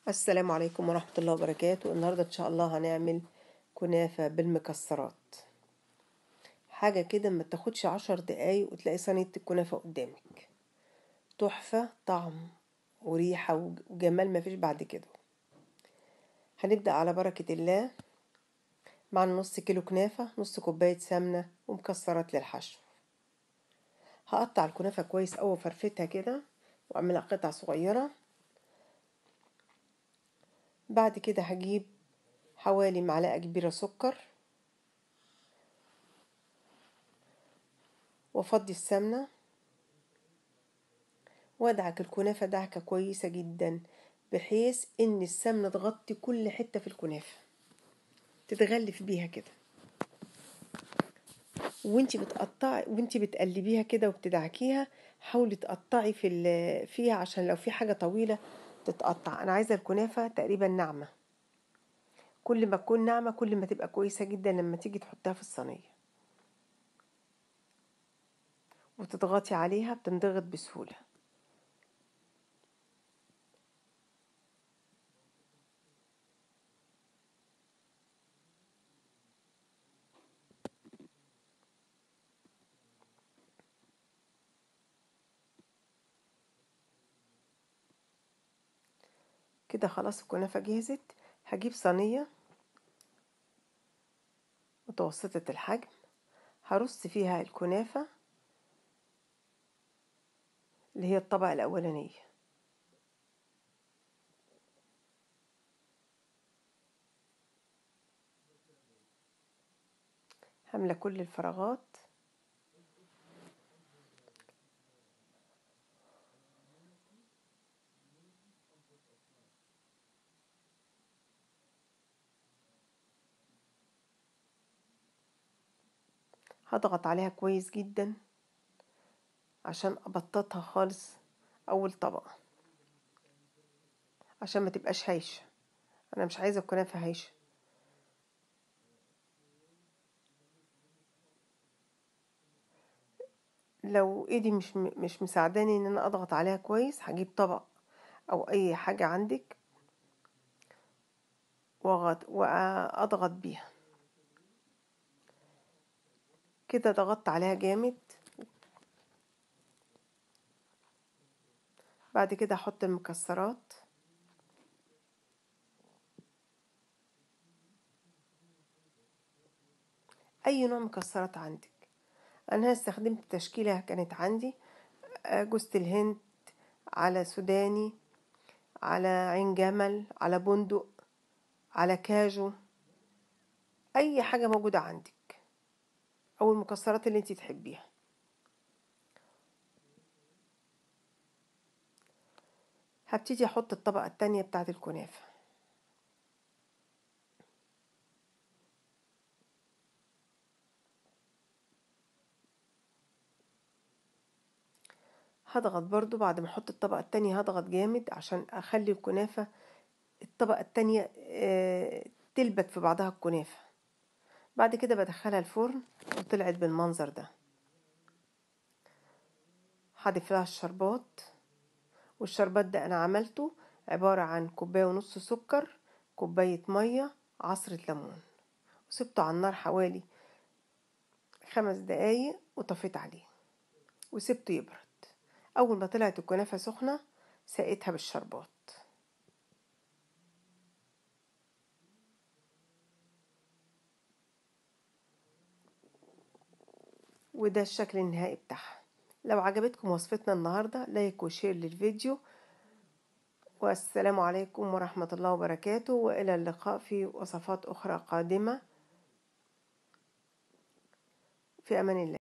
السلام عليكم ورحمة الله وبركاته النهاردة إن شاء الله هنعمل كنافة بالمكسرات حاجة كده ما تاخدش عشر دقايق وتلاقي صينية الكنافة قدامك تحفة طعم وريحة وجمال ما فيش بعد كده هنبدأ على بركة الله معنا نص كيلو كنافة نص كوباية سمنة ومكسرات للحشو هقطع الكنافة كويس أوي وفرفتها كده وأعملها قطع صغيرة بعد كده هجيب حوالي معلقة كبيرة سكر وافضي السمنة وادعك الكنافة دعكة كويسة جدا بحيث ان السمنة تغطي كل حتة في الكنافة تتغلف بيها كده وانتي بتقطعي وانتي بتقلبيها كده وبتدعكيها حاولي تقطعي في فيها عشان لو في حاجة طويلة تتقطع انا عايزة الكنافة تقريبا ناعمة كل ما تكون ناعمة كل ما تبقى كويسة جدا لما تيجي تحطها في الصينية وتضغطي عليها بتنضغط بسهولة كده خلاص الكنافة جهزت هجيب صينية متوسطة الحجم هرص فيها الكنافة اللي هي الطبقة الأولانية هملى كل الفراغات هضغط عليها كويس جدا عشان ابططها خالص اول طبقة عشان ما تبقاش هايشة انا مش عايزة الكنافة هايشة لو ايدي مش مش مساعداني ان انا اضغط عليها كويس هجيب طبق او اي حاجة عندك واضغط بيها كده ضغطت عليها جامد بعد كده احط المكسرات اي نوع مكسرات عندك انا استخدمت تشكيلة كانت عندي جوزة الهند على سوداني على عين جمل على بندق على كاجو اي حاجة موجودة عندك او المكسرات اللي انت تحبيها هبتدي احط الطبقة التانية بتاعت الكنافة هضغط برضو بعد ما احط الطبقة التانية هضغط جامد عشان اخلي الكنافة الطبقة التانية تلبك في بعضها الكنافة بعد كده بدخلها الفرن وطلعت بالمنظر ده هضيف لها الشربات والشربات ده انا عملته عبارة عن كوباية ونص سكر كوباية مية عصرة ليمون وسبته على النار حوالي خمس دقايق وطفيت عليه وسبته يبرد اول ما طلعت الكنافة سخنة سقيتها بالشربات وده الشكل النهائي بتاعها لو عجبتكم وصفتنا النهاردة لايك وشير للفيديو والسلام عليكم ورحمة الله وبركاته وإلى اللقاء في وصفات أخرى قادمة في أمان الله